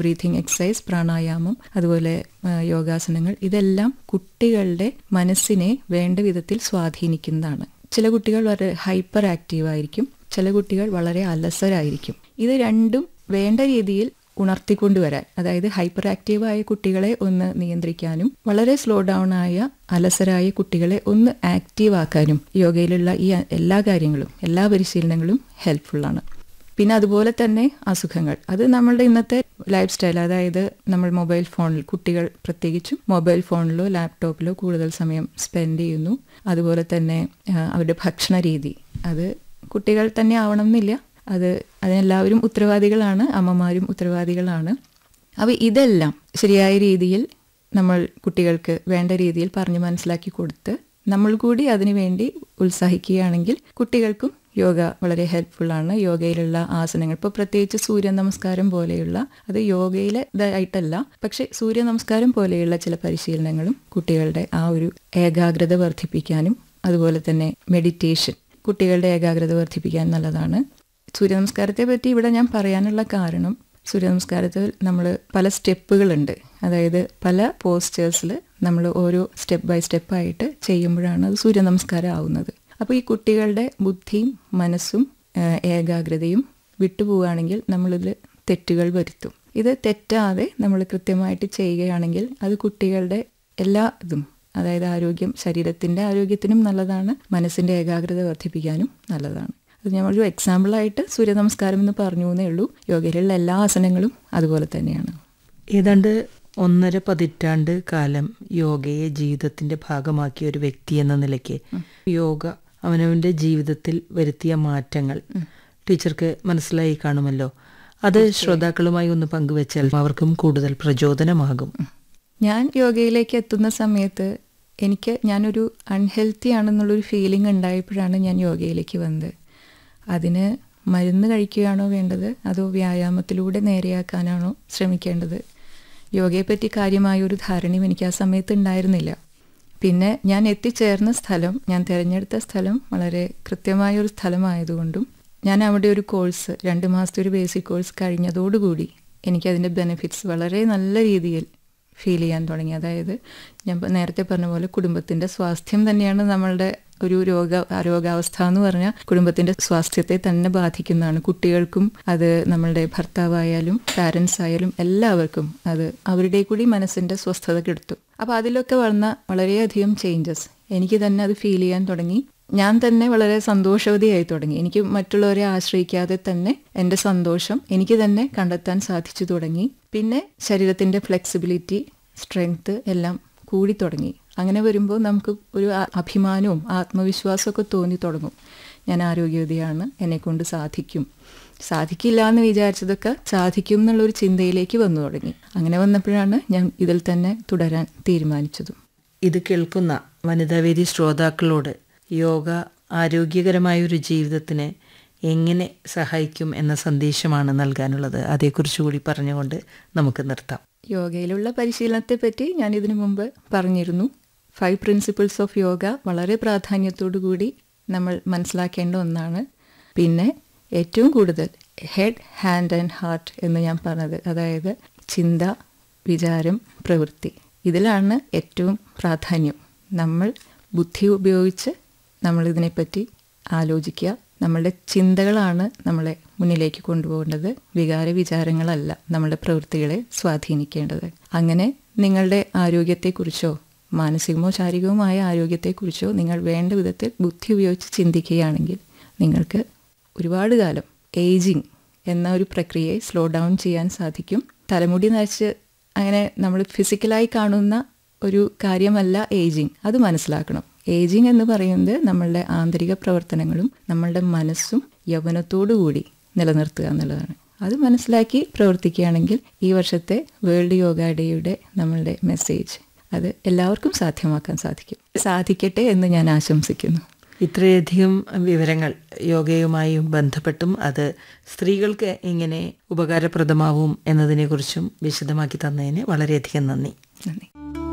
breathing exercise പ്രാണായാമം അതുപോലെ ആ, യോഗാസനങ്ങൾ ഇതെല്ലാം കുട്ടികളുടെ മനസ്സിനെ വേണ്ട വിധത്തിൽ സ്വാധീനിക്കുന്നതാണ് ചില കുട്ടികൾ വളരെ ഹൈപ്പർ ആക്റ്റീവ് ആയിരിക്കും ചില കുട്ടികൾ വളരെ അലസരായിരിക്കും ഇത് രണ്ടും വേണ്ട രീതിയിൽ ഉണർത്തിക്കൊണ്ടുവരാൻ അതായത് ഹൈപ്പർ ആക്റ്റീവ് ആയ കുട്ടികളെ ഒന്ന് നിയന്ത്രിക്കാനും വളരെ സ്ലോ ഡൗൺ ആയ അലസരായ കുട്ടികളെ ഒന്ന് ആക്റ്റീവ് ആക്കാനും യോഗയിലുള്ള ഈ എല്ലാ കാര്യങ്ങളും എല്ലാ പരിശീലനങ്ങളും ഹെൽപ്ഫുള്ളാണ് പിന്നെ അതുപോലെ തന്നെ അസുഖങ്ങൾ അത് നമ്മളുടെ ഇന്നത്തെ ലൈഫ് സ്റ്റൈൽ അതായത് നമ്മൾ മൊബൈൽ ഫോണിൽ കുട്ടികൾ പ്രത്യേകിച്ചും മൊബൈൽ ഫോണിലോ ലാപ്ടോപ്പിലോ കൂടുതൽ സമയം സ്പെൻഡ് ചെയ്യുന്നു അതുപോലെ തന്നെ ആ, അവരുടെ ഭക്ഷണ രീതി അത് കുട്ടികൾ തന്നെ ആവണം എന്നില്ല അത് അതിനെല്ലാവരും ഉത്തരവാദികളാണ് അമ്മമാരും ഉത്തരവാദികളാണ് അപ്പോൾ ഇതെല്ലാം ശരിയായ രീതിയിൽ നമ്മൾ കുട്ടികൾക്ക് വേണ്ട രീതിയിൽ പറഞ്ഞു മനസ്സിലാക്കി കൊടുത്ത് നമ്മൾ കൂടി അതിനുവേണ്ടി ഉത്സാഹിക്കുകയാണെങ്കിൽ കുട്ടികൾക്കും യോഗ വളരെ ഹെൽപ്ഫുള്ളാണ് യോഗയിലുള്ള ആസനങ്ങൾ ഇപ്പോൾ പ്രത്യേകിച്ച് സൂര്യ നമസ്കാരം പോലെയുള്ള അത് യോഗയിലെ ഇതായിട്ടല്ല പക്ഷെ സൂര്യ നമസ്കാരം പോലെയുള്ള ചില പരിശീലനങ്ങളും കുട്ടികളുടെ ആ ഒരു ഏകാഗ്രത വർദ്ധിപ്പിക്കാനും അതുപോലെ തന്നെ മെഡിറ്റേഷൻ കുട്ടികളുടെ ഏകാഗ്രത വർദ്ധിപ്പിക്കാൻ നല്ലതാണ് സൂര്യ നമസ്കാരത്തെ പറ്റി ഇവിടെ ഞാൻ പറയാനുള്ള കാരണം സൂര്യ നമസ്കാരത്തിൽ നമ്മൾ പല സ്റ്റെപ്പുകളുണ്ട് അതായത് പല പോസ്റ്റേഴ്സിൽ നമ്മൾ ഓരോ സ്റ്റെപ്പ് ബൈ സ്റ്റെപ്പായിട്ട് ചെയ്യുമ്പോഴാണ് അത് സൂര്യ നമസ്കാരം ആവുന്നത് അപ്പോൾ ഈ കുട്ടികളുടെ ബുദ്ധിയും മനസ്സും ആ, ഏകാഗ്രതയും വിട്ടുപോവുകയാണെങ്കിൽ നമ്മളിൽ തെറ്റുകൾ വരുത്തും ഇത് തെറ്റാതെ നമ്മൾ കൃത്യമായിട്ട് ചെയ്യുകയാണെങ്കിൽ അത് കുട്ടികളുടെ എല്ലാ ഇതും അതായത് ആരോഗ്യം ശരീരത്തിൻ്റെ ആരോഗ്യത്തിനും നല്ലതാണ് മനസ്സിൻ്റെ ഏകാഗ്രത വർദ്ധിപ്പിക്കാനും നല്ലതാണ് അത് ഞാൻ ഒരു എക്സാമ്പിളായിട്ട് സൂര്യ നമസ്കാരം എന്ന് പറഞ്ഞു എന്നേ ഉള്ളൂ യോഗയിലുള്ള എല്ലാ ആസനങ്ങളും അതുപോലെ തന്നെയാണ് ഏതാണ്ട് ഒന്നര പതിറ്റാണ്ട് കാലം യോഗയെ ജീവിതത്തിന്റെ ഭാഗമാക്കിയ ഒരു വ്യക്തി എന്ന നിലയ്ക്ക് യോഗ അവനവന്റെ ജീവിതത്തിൽ വരുത്തിയ മാറ്റങ്ങൾ ടീച്ചർക്ക് മനസ്സിലായി കാണുമല്ലോ അത് ശ്രോതാക്കളുമായി ഒന്ന് പങ്കുവെച്ചാൽ അവർക്കും കൂടുതൽ പ്രചോദനമാകും ഞാൻ യോഗയിലേക്ക് എത്തുന്ന സമയത്ത് എനിക്ക് ഞാനൊരു അൺഹെൽത്തി ആണെന്നുള്ളൊരു ഫീലിംഗ് ഉണ്ടായപ്പോഴാണ് ഞാൻ യോഗയിലേക്ക് വന്നത് അതിന് മരുന്ന് കഴിക്കുകയാണോ വേണ്ടത് അതോ വ്യായാമത്തിലൂടെ നേരെയാക്കാനാണോ ശ്രമിക്കേണ്ടത് യോഗയെപ്പറ്റി കാര്യമായ ഒരു ധാരണയും എനിക്ക് ആ സമയത്ത് ഉണ്ടായിരുന്നില്ല പിന്നെ ഞാൻ എത്തിച്ചേർന്ന സ്ഥലം ഞാൻ തിരഞ്ഞെടുത്ത സ്ഥലം വളരെ കൃത്യമായ ഒരു സ്ഥലമായതുകൊണ്ടും ഞാൻ അവിടെ ഒരു കോഴ്സ് രണ്ട് മാസത്തെ ഒരു ബേസിക് കോഴ്സ് കഴിഞ്ഞതോടുകൂടി എനിക്കതിൻ്റെ ബെനിഫിറ്റ്സ് വളരെ നല്ല രീതിയിൽ ഫീൽ ചെയ്യാൻ തുടങ്ങി അതായത് ഞാൻ പ- നേരത്തെ പറഞ്ഞ പോലെ കുടുംബത്തിൻ്റെ സ്വാസ്ഥ്യം തന്നെയാണ് നമ്മളുടെ ഒരു രോഗ രോഗാവസ്ഥ എന്ന് പറഞ്ഞാൽ കുടുംബത്തിൻ്റെ സ്വാസ്ഥ്യത്തെ തന്നെ ബാധിക്കുന്നതാണ് കുട്ടികൾക്കും അത് നമ്മളുടെ ഭർത്താവായാലും പാരൻസ് ആയാലും എല്ലാവർക്കും അത് അവരുടെ കൂടി മനസ്സിൻ്റെ സ്വസ്ഥത കെടുത്തു അപ്പോൾ അതിലൊക്കെ വന്ന വളരെയധികം ചേഞ്ചസ് എനിക്ക് തന്നെ അത് ഫീൽ ചെയ്യാൻ തുടങ്ങി ഞാൻ തന്നെ വളരെ സന്തോഷവതിയായി തുടങ്ങി എനിക്ക് മറ്റുള്ളവരെ ആശ്രയിക്കാതെ തന്നെ എൻ്റെ സന്തോഷം എനിക്ക് തന്നെ കണ്ടെത്താൻ സാധിച്ചു തുടങ്ങി പിന്നെ ശരീരത്തിൻ്റെ ഫ്ലെക്സിബിലിറ്റി സ്ട്രെങ്ത് എല്ലാം കൂടി തുടങ്ങി അങ്ങനെ വരുമ്പോൾ നമുക്ക് ഒരു ആ- അഭിമാനവും ആത്മവിശ്വാസമൊക്കെ തോന്നി തുടങ്ങും ഞാൻ ആരോഗ്യവതിയാണ് എന്നെക്കൊണ്ട് സാധിക്കും സാധിക്കില്ല എന്ന് വിചാരിച്ചതൊക്കെ സാധിക്കും എന്നുള്ളൊരു ചിന്തയിലേക്ക് വന്നു തുടങ്ങി അങ്ങനെ വന്നപ്പോഴാണ് ഞാൻ ഇതിൽ തന്നെ തുടരാൻ തീരുമാനിച്ചതും ഇത് കേൾക്കുന്ന വനിതാവേദി ശ്രോതാക്കളോട് യോഗ ആരോഗ്യകരമായ ഒരു ജീവിതത്തിന് എങ്ങനെ സഹായിക്കും എന്ന സന്ദേശമാണ് നൽകാനുള്ളത് അതേക്കുറിച്ച് കൂടി പറഞ്ഞുകൊണ്ട് നമുക്ക് നിർത്താം യോഗയിലുള്ള പരിശീലനത്തെ പറ്റി ഞാൻ ഇതിനു മുമ്പ് പറഞ്ഞിരുന്നു ഫൈവ് പ്രിൻസിപ്പിൾസ് ഓഫ് യോഗ വളരെ പ്രാധാന്യത്തോടു കൂടി നമ്മൾ മനസ്സിലാക്കേണ്ട ഒന്നാണ് പിന്നെ ഏറ്റവും കൂടുതൽ ഹെഡ് ഹാൻഡ് ആൻഡ് ഹാർട്ട് എന്ന് ഞാൻ പറഞ്ഞത് അതായത് ചിന്ത വിചാരം പ്രവൃത്തി ഇതിലാണ് ഏറ്റവും പ്രാധാന്യം നമ്മൾ ബുദ്ധി ഉപയോഗിച്ച് നമ്മൾ ഇതിനെപ്പറ്റി ആലോചിക്കുക നമ്മളുടെ ചിന്തകളാണ് നമ്മളെ മുന്നിലേക്ക് കൊണ്ടുപോകേണ്ടത് വികാര വിചാരങ്ങളല്ല നമ്മളുടെ പ്രവൃത്തികളെ സ്വാധീനിക്കേണ്ടത് അങ്ങനെ നിങ്ങളുടെ ആരോഗ്യത്തെക്കുറിച്ചോ മാനസികമോ ശാരീരികവുമായ ആരോഗ്യത്തെക്കുറിച്ചോ നിങ്ങൾ വേണ്ട വിധത്തിൽ ബുദ്ധി ഉപയോഗിച്ച് ചിന്തിക്കുകയാണെങ്കിൽ നിങ്ങൾക്ക് ഒരുപാട് കാലം ഏജിങ് എന്ന ഒരു പ്രക്രിയയെ സ്ലോ ഡൗൺ ചെയ്യാൻ സാധിക്കും തലമുടി നരച്ച് അങ്ങനെ നമ്മൾ ഫിസിക്കലായി കാണുന്ന ഒരു കാര്യമല്ല ഏജിങ് അത് മനസ്സിലാക്കണം ഏജിങ് എന്ന് പറയുന്നത് നമ്മളുടെ ആന്തരിക പ്രവർത്തനങ്ങളും നമ്മളുടെ മനസ്സും യൗവനത്തോടു കൂടി നിലനിർത്തുക എന്നുള്ളതാണ് അത് മനസ്സിലാക്കി പ്രവർത്തിക്കുകയാണെങ്കിൽ ഈ വർഷത്തെ വേൾഡ് യോഗ ഡേയുടെ നമ്മളുടെ മെസ്സേജ് അത് എല്ലാവർക്കും സാധ്യമാക്കാൻ സാധിക്കും സാധിക്കട്ടെ എന്ന് ഞാൻ ആശംസിക്കുന്നു ഇത്രയധികം വിവരങ്ങൾ യോഗയുമായി ബന്ധപ്പെട്ടും അത് സ്ത്രീകൾക്ക് എങ്ങനെ ഉപകാരപ്രദമാവും എന്നതിനെക്കുറിച്ചും വിശദമാക്കി തന്നതിന് വളരെയധികം നന്ദി നന്ദി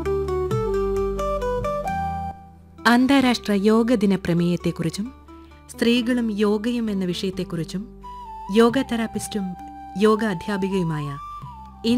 അന്താരാഷ്ട്ര യോഗ ദിന പ്രമേയത്തെക്കുറിച്ചും സ്ത്രീകളും യോഗയും എന്ന വിഷയത്തെക്കുറിച്ചും യോഗ തെറാപ്പിസ്റ്റും യോഗ അധ്യാപികയുമായ